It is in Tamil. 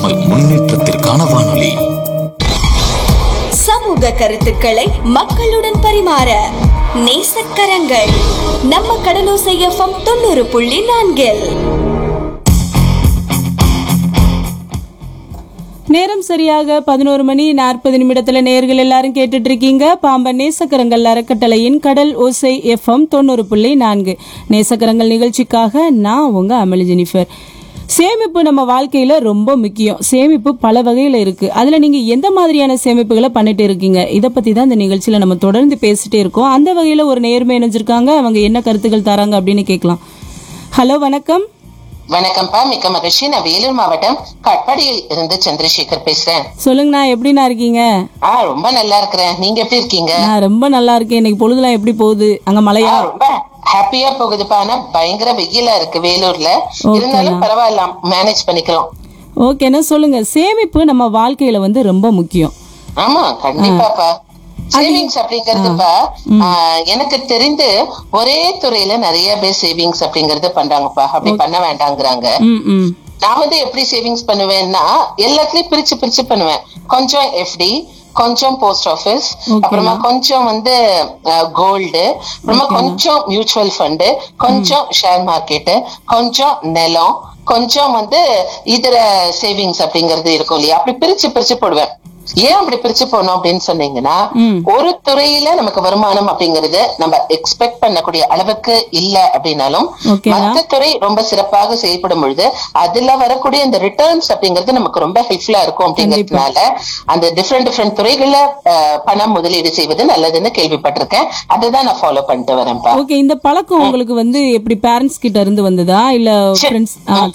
நமது முன்னேற்றத்திற்கான வானொலி சமூக கருத்துக்களை மக்களுடன் பரிமாற நேசக்கரங்கள் நம்ம கடலோசை எஃப்எம் தொண்ணூறு புள்ளி நான்கில் நேரம் சரியாக பதினோரு மணி நாற்பது நிமிடத்துல நேர்கள் எல்லாரும் கேட்டுட்டு இருக்கீங்க பாம்பன் நேசக்கரங்கள் அறக்கட்டளையின் கடல் ஓசை எஃப்எம் தொண்ணூறு புள்ளி நான்கு நேசக்கரங்கள் நிகழ்ச்சிக்காக நான் உங்க அமளி ஜெனிஃபர் சேமிப்பு நம்ம வாழ்க்கையில ரொம்ப முக்கியம் சேமிப்பு பல வகையில இருக்கு அதுல நீங்க எந்த மாதிரியான சேமிப்புகளை பண்ணிட்டு இருக்கீங்க இத பத்தி தான் இந்த நிகழ்ச்சியில நம்ம தொடர்ந்து பேசிட்டே இருக்கோம் அந்த வகையில ஒரு நேர்மை இணைஞ்சிருக்காங்க அவங்க என்ன கருத்துக்கள் தராங்க அப்படின்னு கேட்கலாம் ஹலோ வணக்கம் வணக்கம்ப்பா மிக்க மகிழ்ச்சி நான் வேலூர் மாவட்டம் கட்பாடியில் இருந்து சந்திரசேகர் பேசுறேன் சொல்லுங்கண்ணா எப்படிண்ணா இருக்கீங்க ஆ ரொம்ப நல்லா இருக்கிறேன் நீங்க எப்படி இருக்கீங்க நான் ரொம்ப நல்லா இருக்கேன் இன்னைக்கு பொழுதுலாம் எப்படி போகுது அங்க ஆ, மழையா ரொம்ப ஹாப்பியா போகுதுப்பா ஆனா பயங்கர வெயிலா இருக்கு வேலூர்ல இருந்தாலும் பரவாயில்ல மேனேஜ் பண்ணிக்கிறோம் ஓகேண்ணா சொல்லுங்க சேமிப்பு நம்ம வாழ்க்கையில வந்து ரொம்ப முக்கியம் ஆமா கண்டிப்பாப்பா சேவிங்ஸ் அப்படிங்கறதுப்பா ஆ, எனக்கு தெரிந்து ஒரே துறையில நிறைய பேர் சேவிங்ஸ் அப்படிங்கறது பண்றாங்கப்பா அப்படி பண்ண வேண்டாங்கிறாங்க ம் ம் நான் வந்து எப்படி சேவிங்ஸ் பண்ணுவேன்னா எல்லாத்துலயும் பிரிச்சு பிரிச்சு பண்ணுவேன் கொஞ்சம் எஃப்டி கொஞ்சம் போஸ்ட் ஆபீஸ் அப்புறமா கொஞ்சம் வந்து கோல்டு அப்புறமா கொஞ்சம் மியூச்சுவல் ஃபண்டு கொஞ்சம் ஷேர் மார்க்கெட் கொஞ்சம் நிலம் கொஞ்சம் வந்து இதர சேவிங்ஸ் அப்படிங்கறது இருக்கும் இல்லையா அப்படி பிரிச்சு பிரிச்சு போடுவேன் ஏன் அப்படி பிரிச்சு போனோம் அப்படின்னு சொன்னீங்கன்னா ஒரு துறையில நமக்கு வருமானம் அப்படிங்கறது நம்ம எக்ஸ்பெக்ட் பண்ணக்கூடிய அளவுக்கு இல்ல அப்படின்னாலும் ஓகேண்ணா. மத்த துறை ரொம்ப சிறப்பாக செயல்படும் பொழுது அதுல வரக்கூடிய அந்த ரிட்டர்ன்ஸ் அப்படிங்கிறது நமக்கு ரொம்ப ஹெல்ப்ஃபுல்லா இருக்கும் அப்படிங்கிறதுனால அந்த டிஃப்ரெண்ட் டிஃப்ரெண்ட் துறைகள்ல அஹ், பணம் முதலீடு செய்வது நல்லதுன்னு கேள்விப்பட்டிருக்கேன் அதுதான் நான் ஃபாலோ பண்ணிட்டு வரேன்ப்பா ஓகே இந்த பழக்கம் உங்களுக்கு வந்து எப்படி பேரண்ட்ஸ் கிட்ட இருந்து வந்ததா இல்ல ஃப்ரெண்ட்ஸ்